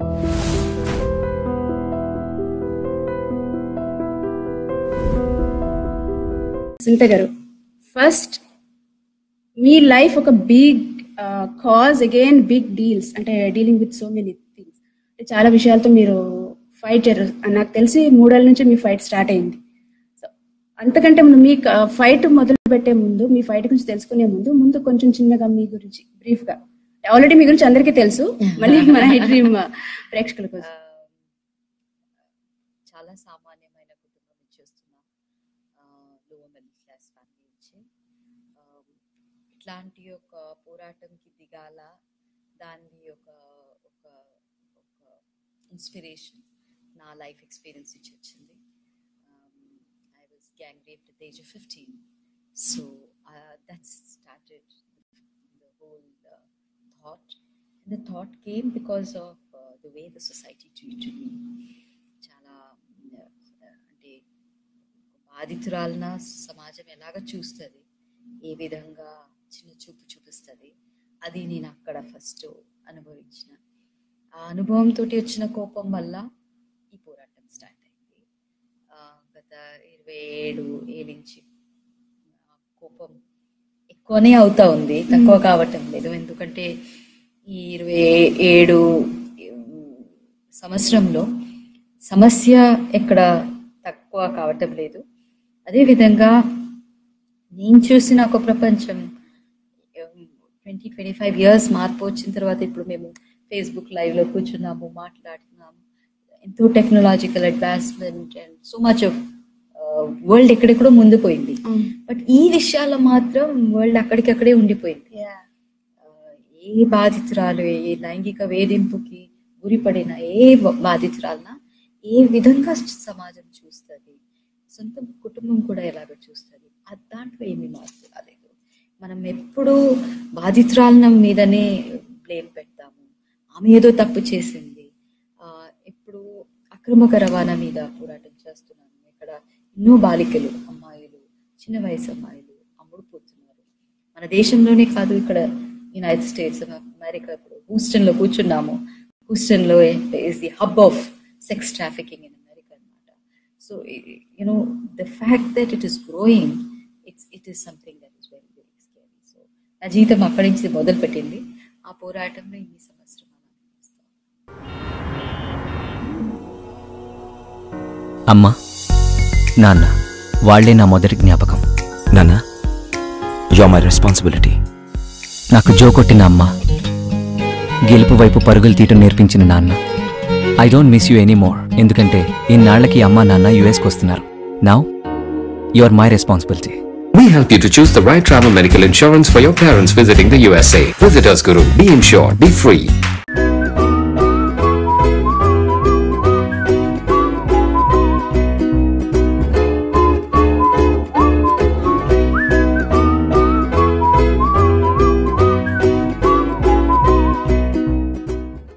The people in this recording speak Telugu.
సునీత గారు ఫస్ట్ మీ లైఫ్ ఒక big cause again big deals అంటే dealing with so many things చాలా విషయాలతో మీరు ఫైట్ నాకు తెలిసి మూడేళ్ళ నుంచి మీ ఫైట్ స్టార్ట్ అయింది సో అంతకంటే ముందు మీ ఫైట్ మొదలు పెట్టే ముందు మీ ఫైట్ గురించి తెలుసుకునే ముందు ముందు కొంచెం చిన్నగా మీ గురించి బ్రీఫ్ గా ఆల్రెడీ మీ గురించి అందరికీ తెలుసు మళ్ళీ మన డ్రీమ్ ప్రేక్షకుల కోసం చాలా సామాన్యమైన కుటుంబం నుంచి వస్తున్నా లోవర్ మిడిల్ క్లాస్ ఫ్యామిలీ నుంచి ఆ, ఇట్లాంటి ఒక పోరాటంకి దిగాల దాన్ని ఒక ఒక ఒక ఇన్స్పిరేషన్ నా లైఫ్ ఎక్స్పీరియన్స్ నుంచి వచ్చింది I was gang raped at the age of 15 so uh, that started the whole uh, thought and the thought came because of uh, the way the society treated me చాలా uh, అంటే బాధితురాలన సమాజం ఎలాగ చూస్తుంది ఏ విధంగా చిన్న చూపు చూపిస్తుంది అది నేను అక్కడ ఫస్ట్ అనుభవించిన ఆ అనుభవంతో వచ్చిన కోపం వల్ల ఈ పోరాటం స్టార్ట్ అయింది ఆ, గత ఇరవై ఏడు ఏళ్ళ నుంచి ఆ, కోపం ఎక్కువనే అవుతా ఉంది తక్కువ కావటం లేదు ఎందుకంటే ఈ ఇరవై ఏడు ఉమ్, సంవత్సరంలో సమస్య ఎక్కడ తక్కువ కావటం లేదు అదేవిధంగా నేను చూసిన ఒక ప్రపంచం ట్వంటీ ట్వంటీ ఫైవ్ ఇయర్స్ మార్పు వచ్చిన తర్వాత ఇప్పుడు మేము ఫేస్బుక్ లైవ్లో కూర్చున్నాము మాట్లాడుతున్నాము ఎంతో technological advancement and so much of world ఎక్కడెక్కడో ముందు పోయింది బట్ ఈ విషయాల్లో మాత్రం వరల్డ్ అక్కడికక్కడే ఉండిపోయింది ఆ, ఏ బాధితురాలు ఏ లైంగిక వేధింపుకి గురిపడిన ఏ బ- బాధితురాలన ఏ విధంగా సమాజం చూస్తుంది సొంత కుటుంబం కూడా ఎలాగ చూస్తుంది అది దాంట్లో ఏమీ మార్పు రాలేదు మనం ఎప్పుడూ బాధితురాలన మీదనే బ్లేమ్ పెడతాము ఆమె ఏదో తప్పు చేసింది ఆ, ఇప్పుడు అక్రమక రవాణా మీద పోరాటం చేస్తున్నాను ఇక్కడ ఎన్నో బాలికలు అమ్మాయిలు చిన్న వయసు అమ్మాయిలు అమ్ముడుపోతున్నారు మన దేశంలోనే కాదు ఇక్కడ యునైటెడ్ స్టేట్స్ ఆఫ్ అమెరికా ఇప్పుడు హూస్టన్ లో కూర్చున్నాము హూస్టన్ లో is the hub of sex trafficking in America అనమాట so you know the fact that it is growing it's it is something that is very very scary so నా జీవితం అక్కడి నుంచి మొదలు పెట్టింది ఆ పోరాటంలో ఈ సంవత్సరం అలా అమ్మా నాన్న వాళ్లే నా మొదటి జ్ఞాపకం నాన్న యు మై రెస్పాన్సిబిలిటీ నాకు జో కొట్టిన అమ్మ గెలుపు వైపు పరుగులు తీయటం నేర్పించిన నాన్న I don't miss you anymore ఎందుకంటే ఇన్నాళ్లకి అమ్మ నాన్న యుఎస్కి వస్తున్నారు now you are my responsibility We help you to choose the right travel medical insurance for your parents visiting the USA. Visit us, Guru. Be insured. Be free.